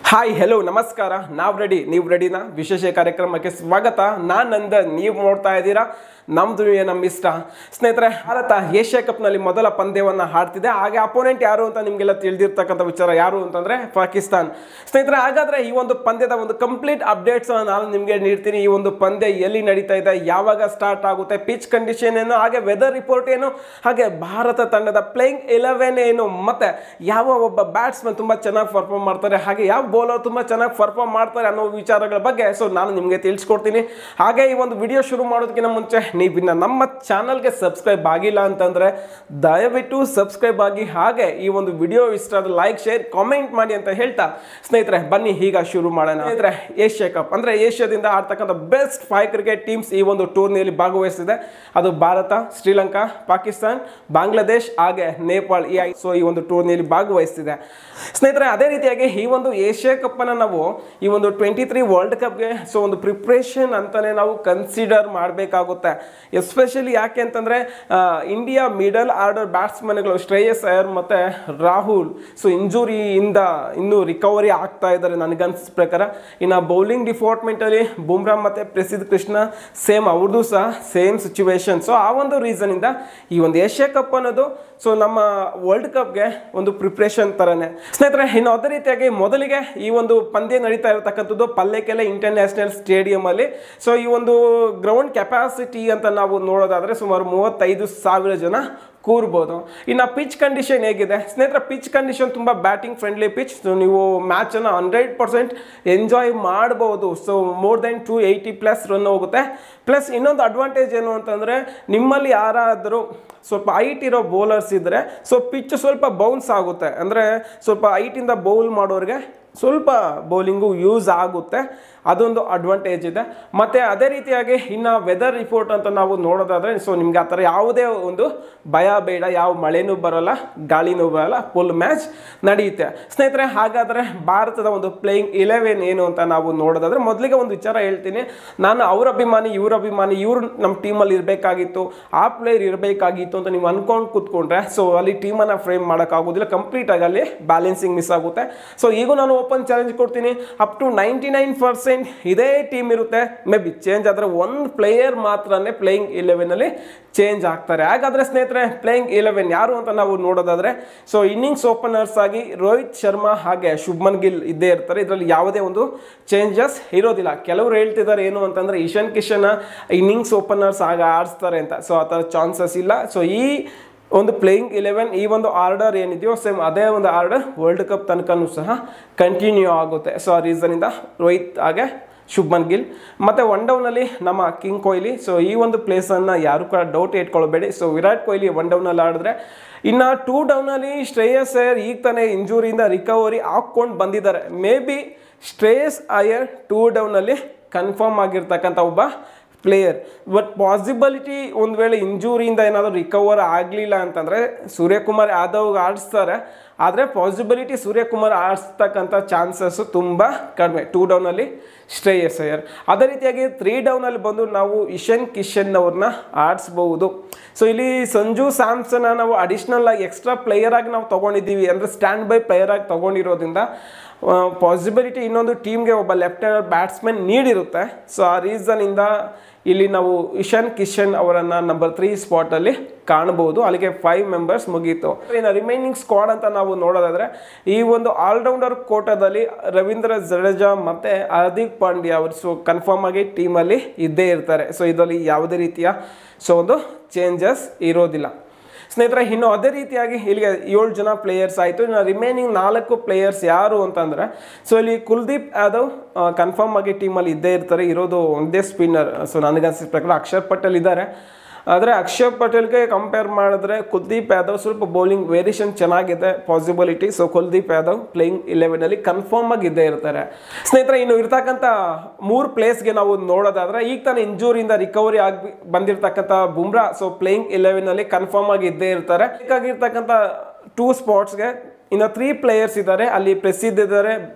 hi hello ನಮಸ್ಕಾರ ನಾವು ready ನೀವು ರೆಡಿನಾ ವಿಶೇಷ ಕಾರ್ಯಕ್ರಮಕ್ಕೆ ಸ್ವಾಗತ ನಾನು ನಂದನ್ ನೀವು ನೋಡ್ತಾ ಇದ್ದೀರಾ ನಮ್ದು ನಮ್ಮ ಇಷ್ಟ ಸ್ನೇಹಿತರೆ ಭಾರತ ಏಷ್ಯಾ ಕಪ್ನಲ್ಲಿ ಮೊದಲ ಪಂದ್ಯವನ್ನು ಹಾಡ್ತಿದೆ ಹಾಗೆ ಅಪೋನೆಂಟ್ ಯಾರು ಅಂತ ನಿಮಗೆಲ್ಲ ತಿಳಿದಿರ್ತಕ್ಕಂಥ ವಿಚಾರ ಯಾರು ಅಂತಂದ್ರೆ ಪಾಕಿಸ್ತಾನ್ ಸ್ನೇಹಿತರೆ ಹಾಗಾದ್ರೆ ಈ ಒಂದು ಪಂದ್ಯದ ಒಂದು ಕಂಪ್ಲೀಟ್ ಅಪ್ಡೇಟ್ಸ್ ನಾನು ನಿಮಗೆ ನೀಡ್ತೀನಿ ಈ ಒಂದು ಪಂದ್ಯ ಎಲ್ಲಿ ನಡೀತಾ ಇದೆ ಯಾವಾಗ ಸ್ಟಾರ್ಟ್ ಆಗುತ್ತೆ ಪಿಚ್ ಕಂಡೀಷನ್ ಏನು ಹಾಗೆ ವೆದರ್ ರಿಪೋರ್ಟ್ ಏನು ಹಾಗೆ ಭಾರತ ತಂಡದ ಪ್ಲೇಯಿಂಗ್ ಇಲೆವೆನ್ ಏನು ಮತ್ತೆ ಯಾವ ಒಬ್ಬ ಬ್ಯಾಟ್ಸ್ಮನ್ ತುಂಬಾ ಚೆನ್ನಾಗಿ ಪರ್ಫಾರ್ಮ್ ಮಾಡ್ತಾರೆ ಹಾಗೆ ಯಾವ ಬೌಲರ್ ತುಂಬಾ ಚೆನ್ನಾಗಿ ಪರ್ಫಾರ್ಮ್ ಮಾಡ್ತಾರೆ ಅನ್ನೋ ವಿಚಾರಗಳ ಬಗ್ಗೆ ಸೊ ನಾನು ನಿಮಗೆ ತಿಳಿಸ್ಕೊಡ್ತೀನಿ ಹಾಗೆ ಈ ಒಂದು ವಿಡಿಯೋ ಶುರು ಮಾಡೋದಕ್ಕಿಂತ ಮುಂಚೆ ನೀವು ಇನ್ನು ನಮ್ಮ ಚಾನಲ್ಗೆ ಸಬ್ಸ್ಕ್ರೈಬ್ ಆಗಿಲ್ಲ ಅಂತಂದ್ರೆ ದಯವಿಟ್ಟು ಸಬ್ಸ್ಕ್ರೈಬ್ ಆಗಿ ಹಾಗೆ ಈ ಒಂದು ವಿಡಿಯೋ ಇಷ್ಟ ಆದ್ರೆ ಲೈಕ್ ಶೇರ್ ಕಾಮೆಂಟ್ ಮಾಡಿ ಅಂತ ಹೇಳ್ತಾ ಸ್ನೇಹಿತರೆ ಬನ್ನಿ ಈಗ ಶುರು ಮಾಡೋಣ ಸ್ನೇಹಿತರೆ ಏಷ್ಯಾ ಕಪ್ ಅಂದ್ರೆ ಏಷ್ಯಾದಿಂದ ಆಡ್ತಕ್ಕಂಥ ಬೆಸ್ಟ್ ಫೈವ್ ಕ್ರಿಕೆಟ್ ಟೀಮ್ಸ್ ಈ ಒಂದು ಟೂರ್ನಿಯಲ್ಲಿ ಭಾಗವಹಿಸಿದೆ ಅದು ಭಾರತ ಶ್ರೀಲಂಕಾ ಪಾಕಿಸ್ತಾನ್ ಬಾಂಗ್ಲಾದೇಶ್ ಹಾಗೆ ನೇಪಾಳ ಈ ಸೊ ಈ ಒಂದು ಟೂರ್ನಿಯಲ್ಲಿ ಭಾಗವಹಿಸ್ತಿದೆ ಸ್ನೇಹಿತರೆ ಅದೇ ರೀತಿಯಾಗಿ ಈ ಒಂದು ಏಷ್ಯಾ ಕಪ್ ಅನ್ನ ನಾವು ಈ ಒಂದು ಟ್ವೆಂಟಿ ತ್ರೀ ವರ್ಲ್ಡ್ ಕಪ್ಗೆ ಸೊ ಒಂದು ಪ್ರಿಪ್ರೇಷನ್ ಅಂತಾನೆ ನಾವು ಕನ್ಸಿಡರ್ ಮಾಡಬೇಕಾಗುತ್ತೆ ಎಸ್ಪೆಷಲಿ ಯಾಕೆ ಅಂತಂದ್ರೆ ಆ, ಇಂಡಿಯಾ ಮಿಡಲ್ ಆರ್ಡರ್ ಬ್ಯಾಟ್ಸ್ಮನ್ಗಳು ಶ್ರೇಯಸ್ ಅಯ್ಯರ್ ಮತ್ತೆ ರಾಹುಲ್ ಸೊ ಇಂಜುರಿಯಿಂದ ಇನ್ನೂ ರಿಕವರಿ ಆಗ್ತಾ ಇದ್ದಾರೆ ನನಗನ್ಸಿದ ಪ್ರಕಾರ ಇನ್ನು ಬೌಲಿಂಗ್ ಡಿಪಾರ್ಟ್ಮೆಂಟಲ್ಲಿ ಬುಮ್ರಾ ಮತ್ತೆ ಪ್ರಸಿದ್ಧ ಕೃಷ್ಣ ಸೇಮ್ ಅವ್ರದ್ದು ಸಹ ಸೇಮ್ ಸಿಚುವೇಶನ್ ಸೊ ಆ ಒಂದು ರೀಸನಿಂದ ಈ ಒಂದು ಏಷ್ಯಾ ಕಪ್ ಅನ್ನೋದು ಸೊ ನಮ್ಮ ವರ್ಲ್ಡ್ ಕಪ್ಗೆ ಒಂದು ಪ್ರಿಪ್ರೇಷನ್ ಥರನೇ ಸ್ನೇಹಿತರೆ ಇನ್ನು ಅದೇ ರೀತಿಯಾಗಿ ಮೊದಲಿಗೆ ಈ ಒಂದು ಪಂದ್ಯ ನಡೀತಾ ಇರತಕ್ಕಂಥದ್ದು ಪಲ್ಲೆಕೆಲೆ ಇಂಟರ್ನ್ಯಾಷನಲ್ ಸ್ಟೇಡಿಯಂ ಅಲ್ಲಿ ಸೊ ಈ ಒಂದು ಗ್ರೌಂಡ್ ಕೆಪಾಸಿಟಿ ಅಂತ ನಾವು ನೋಡೋದಾದ್ರೆ ಸುಮಾರು ಮೂವತ್ತೈದು ಸಾವಿರ ಜನ ಕೂರ್ಬೋದು ಇನ್ನು ಪಿಚ್ ಕಂಡೀಷನ್ ಹೇಗಿದೆ ಸ್ನೇಹಿತರೆ ಪಿಚ್ ಕಂಡೀಷನ್ ತುಂಬ ಬ್ಯಾಟಿಂಗ್ ಫ್ರೆಂಡ್ಲಿ ಪಿಚ್ ಸೊ ನೀವು ಮ್ಯಾಚನ್ನು ಹಂಡ್ರೆಡ್ ಪರ್ಸೆಂಟ್ ಎಂಜಾಯ್ ಮಾಡ್ಬೋದು so more than two eighty plus run ಹೋಗುತ್ತೆ ಪ್ಲಸ್ ಇನ್ನೊಂದು ಅಡ್ವಾಂಟೇಜ್ ಏನು ಅಂತಂದರೆ ನಿಮ್ಮಲ್ಲಿ ಯಾರಾದರೂ ಸ್ವಲ್ಪ ಹೈಟ್ ಇರೋ ಬೌಲರ್ಸ್ ಇದ್ದರೆ ಸೊ ಪಿಚ್ ಸ್ವಲ್ಪ ಬೌನ್ಸ್ ಆಗುತ್ತೆ ಅಂದರೆ ಸ್ವಲ್ಪ ಹೈಟಿಂದ ಬೌಲ್ ಮಾಡೋರಿಗೆ ಸ್ವಲ್ಪ ಬೌಲಿಂಗು ಯೂಸ್ ಆಗುತ್ತೆ ಅದೊಂದು ಅಡ್ವಾಂಟೇಜ್ ಇದೆ ಮತ್ತು ಅದೇ ರೀತಿಯಾಗಿ ಇನ್ನು ವೆದರ್ ರಿಪೋರ್ಟ್ ಅಂತ ನಾವು ನೋಡೋದಾದರೆ ಸೊ ನಿಮ್ಗೆ ಆ ಥರ ಯಾವುದೇ ಒಂದು ಭಯ ಬೇಡ ಯಾವ ಮಳೆನೂ ಬರೋಲ್ಲ ಗಾಳಿನೂ ಬರೋಲ್ಲ ಫುಲ್ ಮ್ಯಾಚ್ ನಡೆಯುತ್ತೆ ಸ್ನೇಹಿತರೆ ಹಾಗಾದರೆ ಭಾರತದ ಒಂದು ಪ್ಲೇಯಿಂಗ್ ಇಲೆವೆನ್ ಏನು ಅಂತ ನಾವು ನೋಡೋದಾದರೆ ಮೊದಲಿಗೆ ಒಂದು ವಿಚಾರ ಹೇಳ್ತೀನಿ ನಾನು ಅವ್ರ ಅಭಿಮಾನಿ ಇವ್ರ ಅಭಿಮಾನಿ ಇವ್ರು ನಮ್ಮ ಟೀಮಲ್ಲಿ ಇರಬೇಕಾಗಿತ್ತು ಆ ಪ್ಲೇಯರ್ ಇರಬೇಕಾಗಿತ್ತು ಅಂತ ನೀವು ಅನ್ಕೊಂಡು ಕೂತ್ಕೊಂಡ್ರೆ ಸೊ ಅಲ್ಲಿ ಟೀಮನ್ನು ಫ್ರೇಮ್ ಮಾಡೋಕ್ಕಾಗೋದಿಲ್ಲ ಕಂಪ್ಲೀಟ್ ಆಗಿ ಅಲ್ಲಿ ಬ್ಯಾಲೆನ್ಸಿಂಗ್ ಮಿಸ್ ಆಗುತ್ತೆ ಸೊ ಈಗ ನಾನು ಓಪನ್ ಚಾಲೆಂಜ್ ಕೊಡ್ತೀನಿ up to ninety nine percent ಇದೇ ಟೀಮ್ ಇರುತ್ತೆ ಮೇ ಬಿ ಚೇಂಜ್ ಆದರೆ ಒಂದು ಪ್ಲೇಯರ್ ಮಾತ್ರನೇ ಪ್ಲೇಯಿಂಗ್ ಇಲೆವೆನಲ್ಲಿ ಚೇಂಜ್ ಆಗ್ತಾರೆ ಹಾಗಾದರೆ ಸ್ನೇಹಿತರೆ ಪ್ಲೇಯಿಂಗ್ ಇಲೆವೆನ್ ಯಾರು ಅಂತ ನಾವು ನೋಡೋದಾದರೆ ಸೊ ಇನ್ನಿಂಗ್ಸ್ ಓಪನರ್ಸ್ ಆಗಿ ರೋಹಿತ್ ಶರ್ಮಾ ಹಾಗೆ ಶುಭ್ಮನ್ ಗಿಲ್ ಇದ್ದೇ ಇರ್ತಾರೆ ಇದರಲ್ಲಿ ಯಾವುದೇ ಒಂದು ಚೇಂಜಸ್ ಇರೋದಿಲ್ಲ ಕೆಲವರು ಹೇಳ್ತಿದ್ದಾರೆ ಏನು ಅಂತಂದರೆ ಇಶಾನ್ ಕಿಶನ್ ಇನ್ನಿಂಗ್ಸ್ ಓಪನರ್ಸ್ ಆಗ ಆಡಿಸ್ತಾರೆ ಅಂತ ಸೊ ಆ ಥರ ಚಾನ್ಸಸ್ ಇಲ್ಲ ಸೊ ಈ ಒಂದು ಪ್ಲೇಯಿಂಗ್ ಇಲೆವೆನ್ ಈ ಒಂದು ಆರ್ಡರ್ ಏನಿದೆಯೋ ಸೇಮ್ ಅದೇ ಒಂದು ಆರ್ಡರ್ ವರ್ಲ್ಡ್ ಕಪ್ ತನಕನೂ ಸಹ ಕಂಟಿನ್ಯೂ ಆಗುತ್ತೆ ಸೊ ಆ ರೀಸನಿಂದ ರೋಹಿತ್ ಹಾಗೆ ಶುಭ್ಮನ್ ಗಿಲ್ ಮತ್ತು ಒನ್ ಡೌನಲ್ಲಿ ನಮ್ಮ ಕಿಂಗ್ ಕೊಹ್ಲಿ ಸೊ ಈ ಒಂದು ಪ್ಲೇಸನ್ನು ಯಾರು ಕೂಡ ಡೌಟ್ ಇಟ್ಕೊಳ್ಬೇಡಿ ಸೊ ವಿರಾಟ್ ಕೊಹ್ಲಿ ಒನ್ ಡೌನಲ್ಲಿ ಆಡಿದ್ರೆ ಇನ್ನು ಟೂ ಡೌನಲ್ಲಿ ಶ್ರೇಯಸ್ ಅಯ್ಯರ್ ಈಗ ತಾನೇ ಇಂಜುರಿಯಿಂದ ರಿಕವರಿ ಹಾಕ್ಕೊಂಡು ಬಂದಿದ್ದಾರೆ maybe Shreyas Iyer two ಡೌನಲ್ಲಿ ಕನ್ಫರ್ಮ್ ಆಗಿರ್ತಕ್ಕಂಥ ಒಬ್ಬ ಪ್ಲೇಯರ್ ಬಟ್ ಪಾಸಿಬಿಲಿಟಿ ಒಂದು ವೇಳೆ ಇಂಜೂರಿಯಿಂದ ಏನಾದರೂ ರಿಕವರ್ ಆಗಲಿಲ್ಲ ಅಂತಂದರೆ ಸೂರ್ಯಕುಮಾರ್ ಯಾದವ್ ಆಡಿಸ್ತಾರೆ ಆದರೆ ಪಾಸಿಬಿಲಿಟಿ ಸೂರ್ಯಕುಮಾರ್ ಆಡಿಸ್ತಕ್ಕಂಥ ಚಾನ್ಸಸ್ಸು ತುಂಬ ಕಡಿಮೆ ಟೂ ಡೌನಲ್ಲಿ ಶ್ರೇಯಸ್ ಅಯ್ಯರ್ ಅದೇ ರೀತಿಯಾಗಿ ತ್ರೀ ಡೌನಲ್ಲಿ ಬಂದು ನಾವು ಇಶನ್ ಕಿಶನ್ ಅವ್ರನ್ನ ಆಡಿಸ್ಬಹುದು ಸೊ ಇಲ್ಲಿ ಸಂಜು ಸ್ಯಾಮ್ಸನ್ನ ನಾವು ಅಡಿಷ್ನಲ್ ಆಗಿ ಎಕ್ಸ್ಟ್ರಾ ಪ್ಲೇಯರ್ ಆಗಿ ನಾವು ತೊಗೊಂಡಿದ್ದೀವಿ ಅಂದರೆ ಸ್ಟ್ಯಾಂಡ್ ಬೈ ಪ್ಲೇಯರ್ ಆಗಿ ತೊಗೊಂಡಿರೋದ್ರಿಂದ ಪಾಸಿಬಿಲಿಟಿ ಇನ್ನೊಂದು ಟೀಮ್ಗೆ ಒಬ್ಬ ಲೆಫ್ಟ್ ಹ್ಯಾಂಡರ್ ಬ್ಯಾಟ್ಸ್ಮನ್ ನೀಡಿರುತ್ತೆ ಸೊ ಆ ರೀಸನಿಂದ ಇಲ್ಲಿ ನಾವು ಇಶಾನ್ ಕಿಶನ್ ಅವರನ್ನು ನಂಬರ್ ತ್ರೀ ಸ್ಪಾಟಲ್ಲಿ ಕಾಣಬಹುದು ಅಲ್ಲಿಗೆ ಫೈವ್ ಮೆಂಬರ್ಸ್ ಮುಗೀತು ಇನ್ನು ರಿಮೈನಿಂಗ್ ಸ್ಕ್ವಾಡ್ ಅಂತ ನಾವು ನೋಡೋದಾದ್ರೆ ಈ ಒಂದು ಆಲ್ರೌಂಡರ್ ಕೋಟದಲ್ಲಿ ರವೀಂದ್ರ ಜಡೇಜಾ ಮತ್ತು ಹಾರ್ದಿಕ್ ಪಾಂಡ್ಯ ಅವರು ಸೊ ಕನ್ಫರ್ಮ್ ಆಗಿ ಟೀಮಲ್ಲಿ ಇದ್ದೇ ಇರ್ತಾರೆ ಸೊ ಇದರಲ್ಲಿ ಯಾವುದೇ ರೀತಿಯ ಸೊ ಒಂದು ಚೇಂಜಸ್ ಇರೋದಿಲ್ಲ ಸ್ನೇಹಿತರೆ ಇನ್ನು ಅದೇ ರೀತಿಯಾಗಿ ಇಲ್ಲಿಗೆ ಏಳು ಜನ ಪ್ಲೇಯರ್ಸ್ ಆಯಿತು ಇನ್ನು ರಿಮೈನಿಂಗ್ ನಾಲ್ಕು ಪ್ಲೇಯರ್ಸ್ ಯಾರು ಅಂತಂದರೆ ಸೊ ಇಲ್ಲಿ ಕುಲ್ದೀಪ್ ಯಾದವ್ ಕನ್ಫರ್ಮ್ ಆಗಿ ಟೀಮಲ್ಲಿ ಇದ್ದೇ ಇರ್ತಾರೆ ಇರೋದು ಒಂದೇ ಸ್ಪಿನ್ನರ್ ಸೊ ನನಗನ್ಸಿದ ಪ್ರಕಾರ ಅಕ್ಷರ್ ಪಟೇಲ್ ಇದ್ದಾರೆ ಆದರೆ ಅಕ್ಷರ್ ಪಟೇಲ್ಗೆ ಕಂಪೇರ್ ಮಾಡಿದ್ರೆ ಕುಲ್ದೀಪ್ ಯಾದವ್ ಸ್ವಲ್ಪ ಬೌಲಿಂಗ್ ವೇರಿಯೇಷನ್ ಚೆನ್ನಾಗಿದೆ possibility so Kuldeep Yadav playing ಇಲೆವೆನಲ್ಲಿ ಕನ್ಫರ್ಮ್ ಆಗಿ ಇದ್ದೇ ಇರ್ತಾರೆ ಸ್ನೇಹಿತರೆ ಇನ್ನು ಇರ್ತಕ್ಕಂಥ ಮೂರು ಪ್ಲೇಸ್ಗೆ ನಾವು ನೋಡೋದಾದ್ರೆ ಈಗ ತಾನೇ ಇಂಜೂರಿಯಿಂದ ರಿಕವರಿ ಆಗಿ ಬಂದಿರತಕ್ಕಂಥ ಬುಮ್ರಾ ಸೊ ಪ್ಲೇಯಿಂಗ್ ಇಲೆವೆನಲ್ಲಿ ಕನ್ಫರ್ಮ್ ಆಗಿ ಇದ್ದೇ ಇರ್ತಾರೆ ಬೇಕಾಗಿರ್ತಕ್ಕಂಥ ಟೂ ಸ್ಪಾಟ್ಸ್ಗೆ ಇನ್ನು ತ್ರೀ ಪ್ಲೇಯರ್ಸ್ ಇದ್ದಾರೆ ಅಲ್ಲಿ ಪ್ರಸಿದ್ಧ ಇದ್ದಾರೆ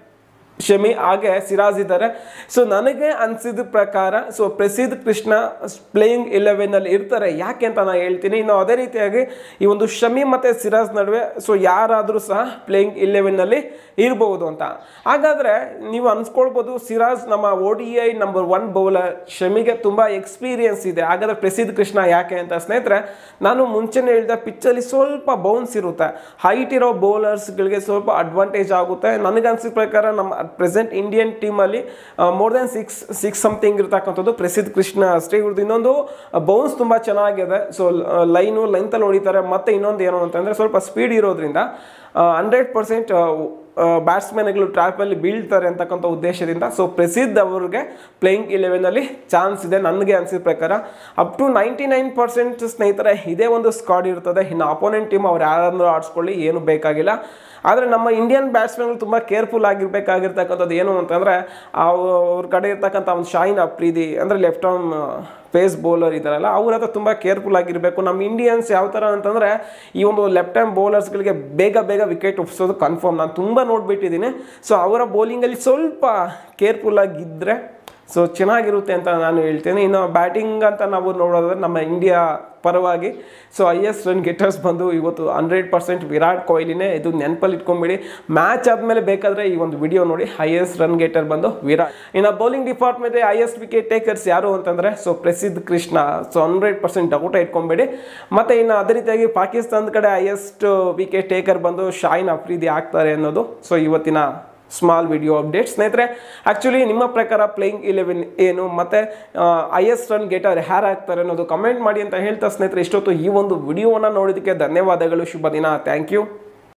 ಶಮಿ ಹಾಗೆ ಸಿರಾಜ್ ಇದ್ದಾರೆ ಸೊ ನನಗೆ ಅನಿಸಿದ ಪ್ರಕಾರ ಸೊ ಪ್ರಸಿದ್ಧ ಕೃಷ್ಣ ಪ್ಲೇಯಿಂಗ್ ಇಲೆವೆನಲ್ಲಿ ಇರ್ತಾರೆ ಯಾಕೆ ಅಂತ ನಾನು ಹೇಳ್ತೀನಿ ಇನ್ನು ಅದೇ ರೀತಿಯಾಗಿ ಈ ಒಂದು ಶಮಿ ಮತ್ತು ಸಿರಾಜ್ ನಡುವೆ ಸೊ ಯಾರಾದರೂ ಸಹ ಪ್ಲೇಯಿಂಗ್ ಇಲೆವೆನ್ನಲ್ಲಿ ಇರಬಹುದು ಅಂತ ಹಾಗಾದರೆ ನೀವು ಅನ್ಸ್ಕೊಳ್ಬೋದು ಸಿರಾಜ್ ನಮ್ಮ O D I number one bowler ಶಮಿಗೆ ತುಂಬ ಎಕ್ಸ್ಪೀರಿಯನ್ಸ್ ಇದೆ ಹಾಗಾದರೆ ಪ್ರಸಿದ್ಧ ಕೃಷ್ಣ ಯಾಕೆ ಅಂತ ಸ್ನೇಹಿತರೆ ನಾನು ಮುಂಚೆನೇ ಹೇಳಿದ ಪಿಚ್ಚಲ್ಲಿ ಸ್ವಲ್ಪ ಬೌನ್ಸ್ ಇರುತ್ತೆ ಹೈಟ್ ಇರೋ ಬೌಲರ್ಸ್ಗಳಿಗೆ ಸ್ವಲ್ಪ ಅಡ್ವಾಂಟೇಜ್ ಆಗುತ್ತೆ ನನಗನ್ಸಿದ ಪ್ರಕಾರ ನಮ್ಮ ಪ್ರೆಸೆಂಟ್ ಇಂಡಿಯನ್ ಟೀಮಲ್ಲಿ more than six six something ಇರ್ತಕ್ಕಂಥದ್ದು ಪ್ರಸಿದ್ಧ ಕೃಷ್ಣ ಅಷ್ಟೇ ಇವ್ರದ್ದು ಇನ್ನೊಂದು ಬೌನ್ಸ್ ತುಂಬ ಚೆನ್ನಾಗಿದೆ ಸೊ ಲೈನು ಲೆಂತಲ್ಲಿ ಹೊಡಿತಾರೆ ಮತ್ತು ಇನ್ನೊಂದು ಏನು ಅಂತಂದರೆ ಸ್ವಲ್ಪ ಸ್ಪೀಡ್ ಇರೋದ್ರಿಂದ ಹಂಡ್ರೆಡ್ ಪರ್ಸೆಂಟ್ ಬ್ಯಾಟ್ಸ್ಮನ್ಗಳು ಟ್ರ್ಯಾಪಲ್ಲಿ ಬೀಳ್ತಾರೆ ಅಂತಕ್ಕಂಥ ಉದ್ದೇಶದಿಂದ ಸೊ ಪ್ರಸಿದ್ಧ ಅವ್ರಿಗೆ ಪ್ಲೇಯಿಂಗ್ ಇಲೆವೆನಲ್ಲಿ ಚಾನ್ಸ್ ಇದೆ ನನಗೆ ಅನಿಸಿದ ಪ್ರಕಾರ up to ninety nine percent ಸ್ನೇಹಿತರೆ ಇದೇ ಒಂದು ಸ್ಕಾಡ್ ಇರ್ತದೆ ಇನ್ನು ಅಪೋನೆಂಟ್ ಟೀಮ್ ಅವ್ರು ಯಾರಾದ್ರೂ ಆಡಿಸ್ಕೊಳ್ಳಿ ಏನು ಬೇಕಾಗಿಲ್ಲ ಆದರೆ ನಮ್ಮ ಇಂಡಿಯನ್ ಬ್ಯಾಟ್ಸ್ಮನ್ಗಳು ತುಂಬ ಕೇರ್ಫುಲ್ ಆಗಿರ್ಬೇಕಾಗಿರ್ತಕ್ಕಂಥದ್ದು ಏನು ಅಂತಂದರೆ ಅವ್ರ ಕಡೆ ಇರ್ತಕ್ಕಂಥ ಒಂದು ಶಾಯಿನ್ ಅಪ್ರೀದಿ ಅಂದರೆ ಲೆಫ್ಟ್ ಆರ್ಮ್ ಫೇಸ್ ಬೌಲರ್ ಇದ್ದಾರಲ್ಲ ಅವ್ರ ಹತ್ರ ತುಂಬ ಕೇರ್ಫುಲ್ ಆಗಿರಬೇಕು ನಮ್ಮ ಇಂಡಿಯನ್ಸ್ ಯಾವ ಥರ ಅಂತಂದರೆ ಈ ಒಂದು ಲೆಫ್ಟ್ ಹ್ಯಾಂಡ್ ಬೌಲರ್ಸ್ಗಳಿಗೆ ಬೇಗ ಬೇಗ ವಿಕೆಟ್ ಒಪ್ಸೋದು ಕನ್ಫರ್ಮ್ ನಾನು ತುಂಬ ನೋಡ್ಬಿಟ್ಟಿದ್ದೀನಿ ಸೊ ಅವರ ಬೌಲಿಂಗಲ್ಲಿ ಸ್ವಲ್ಪ ಕೇರ್ಫುಲ್ ಆಗಿದ್ದರೆ ಸೊ ಚೆನ್ನಾಗಿರುತ್ತೆ ಅಂತ ನಾನು ಹೇಳ್ತೇನೆ ಇನ್ನು ಬ್ಯಾಟಿಂಗ್ ಅಂತ ನಾವು ನೋಡೋದಾದ್ರೆ ನಮ್ಮ ಇಂಡಿಯಾ ಪರವಾಗಿ so I S run getters ಬಂದು ಇವತ್ತು ಹಂಡ್ರೆಡ್ ಪರ್ಸೆಂಟ್ ವಿರಾಟ್ ಕೊಹ್ಲಿನೇ ಇದು ನೆನಪಲ್ಲಿ ಇಟ್ಕೊಂಬಿಡಿ ಮ್ಯಾಚ್ ಆದಮೇಲೆ ಬೇಕಾದರೆ ಈ ಒಂದು ವಿಡಿಯೋ ನೋಡಿ ಐ ಎಸ್ ರನ್ ಗೆಟರ್ ಬಂದು ವಿರಾಟ್ ಇನ್ನು bowling department I S wicket takers ಯಾರು ಅಂತಂದರೆ so Prasidh Krishna so hundred percent doubt ಇಟ್ಕೊಂಬೇಡಿ ಮತ್ತು ಇನ್ನು ಅದೇ ರೀತಿಯಾಗಿ ಪಾಕಿಸ್ತಾನದ ಕಡೆ ಹೈಯೆಸ್ಟ್ ವಿಕೆಟ್ ಟೇಕರ್ ಬಂದು ಶಾಯಿನ್ ಅಫ್ರೀದಿ ಆಗ್ತಾರೆ ಅನ್ನೋದು ಸೊ ಇವತ್ತಿನ ಸ್ಮಾಲ್ ವಿಡಿಯೋ ಅಪ್ಡೇಟ್ ಸ್ನೇಹಿತರೆ ಆ್ಯಕ್ಚುಲಿ ನಿಮ್ಮ ಪ್ರಕಾರ ಪ್ಲೇಯಿಂಗ್ ಇಲೆವೆನ್ ಏನು ಮತ್ತು ಐ ಎಸ್ ರನ್ ಗೆಟರ್ ಯಾರು ಆಗ್ತಾರೆ ಅನ್ನೋದು ಕಮೆಂಟ್ ಮಾಡಿ ಅಂತ ಹೇಳ್ತಾ ಸ್ನೇಹಿತರೆ ಇಷ್ಟೊತ್ತು ಈ ಒಂದು ವಿಡಿಯೋವನ್ನು ನೋಡೋದಕ್ಕೆ ಧನ್ಯವಾದಗಳು ಶುಭ ದಿನ ಥ್ಯಾಂಕ್ ಯು